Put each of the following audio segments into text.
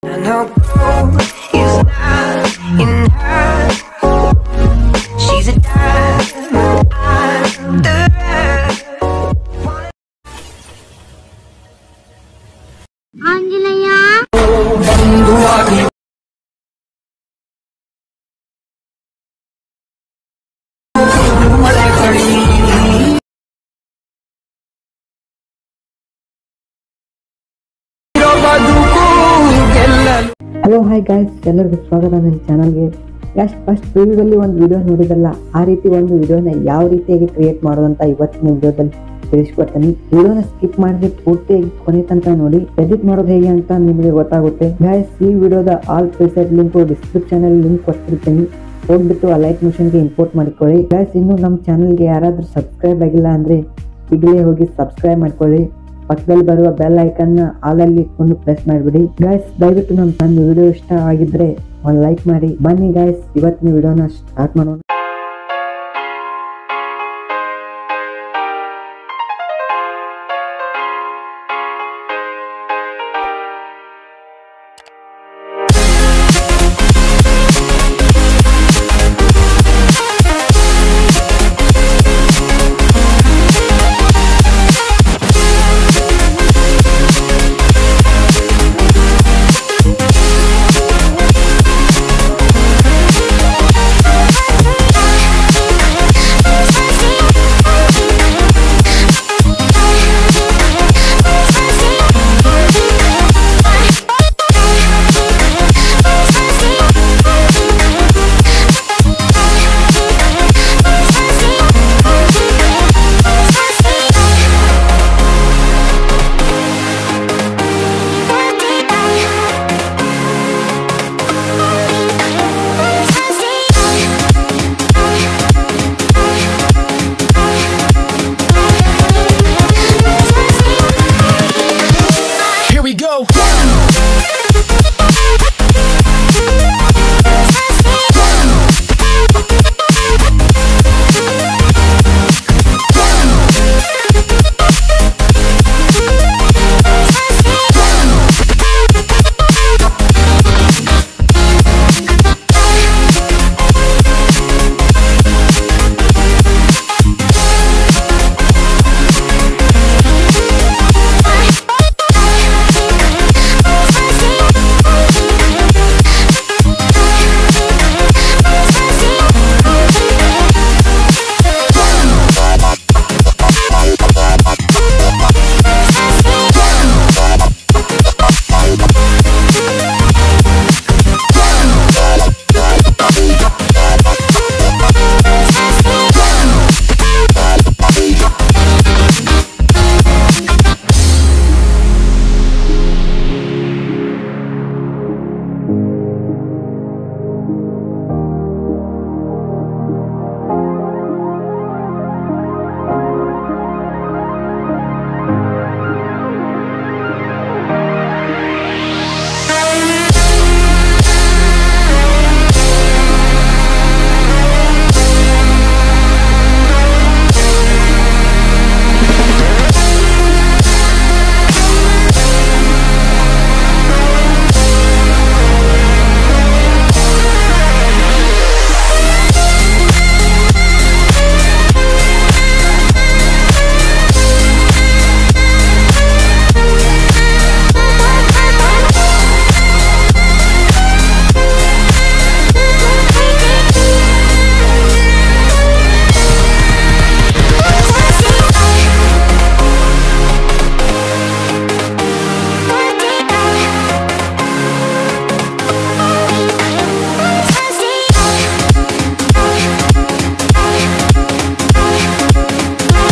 And her gold is not in her. She's a diamond under Anjaneya hello hi guys ಎಲ್ಲರಿಗೂ ಸ್ವಾಗತ ನನ್ನ ಚಾನಲ್ಗೆ last first ಪ್ರಿವ್ಯೂದಲ್ಲಿ ಒಂದು video ನೋಡಿದಲ್ಲ ಆ ರೀತಿ ಒಂದು ವಿಡಿಯೋನ ಯಾವ ರೀತಿಯಾಗಿ ಕ್ರಿಯೇಟ್ ಮಾಡೋದಂತ ಇವತ್ತಿನ ವಿಡಿಯೋದಲ್ಲಿ ತಿಳಿಸ್ಕೊಡ್ತೀನಿ ವಿಡಿಯೋನ ಸ್ಕಿಪ್ ಮಾಡಿದ್ರೆ ಪೂರ್ತಿಯಾಗಿ ಕೊನೆ ತನಕ ನೋಡಿ ಎಡಿಟ್ ಮಾಡೋದು ಹೇಗೆ ಅಂತ ನಿಮಗೆ ಗೊತ್ತಾಗುತ್ತೆ ಗಾಯ್ಸ್ ಈ ವಿಡಿಯೋದ ಆಲ್ ಪ್ರಿಸೆಟ್ ಲಿಂಕ್ ಡಿಸ್ಕ್ರಿಪ್ಷನ್ ಅಲ್ಲಿ ಲಿಂಕ್ ಕೊಟ್ಟಿರ್ತೀನಿ ಹೋಗ್ಬಿಟ್ಟು ಆ ಲೈಕ್ ಮಿಷನ್ಗೆ ಇಂಪೋರ್ಟ್ ಮಾಡಿಕೊಳ್ಳಿ ಗಾಯ್ಸ್ ಇನ್ನು ನಮ್ಮ ಚಾನಲ್ಗೆ ಯಾರಾದ್ರೂ ಸಬ್ಸ್ಕ್ರೈಬ್ ಆಗಿಲ್ಲ ಅಂದ್ರೆ ಈಗಲೇ ಹೋಗಿ ಸಬ್ಸ್ಕ್ರೈಬ್ ಮಾಡ್ಕೊಳ್ಳಿ ಪಕ್ಕದಲ್ಲಿ ಬರುವ ಬೆಲ್ ಐಕನ್ ಆಲಲ್ಲಿ ಇಟ್ಕೊಂಡು ಪ್ರೆಸ್ ಮಾಡಿಬಿಡಿ ಗಾಯ್ಸ್ ದಯವಿಟ್ಟು ನಮ್ಮ ನನ್ನ ವಿಡಿಯೋ ಇಷ್ಟ ಆಗಿದ್ರೆ ಒಂದು ಲೈಕ್ ಮಾಡಿ ಬನ್ನಿ ಗಾಯ್ಸ್ ಇವತ್ತಿನ ವಿಡಿಯೋನ ಸ್ಟಾರ್ಟ್ ಮಾಡೋಣ Here we go.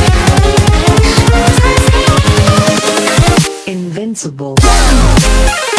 invincible.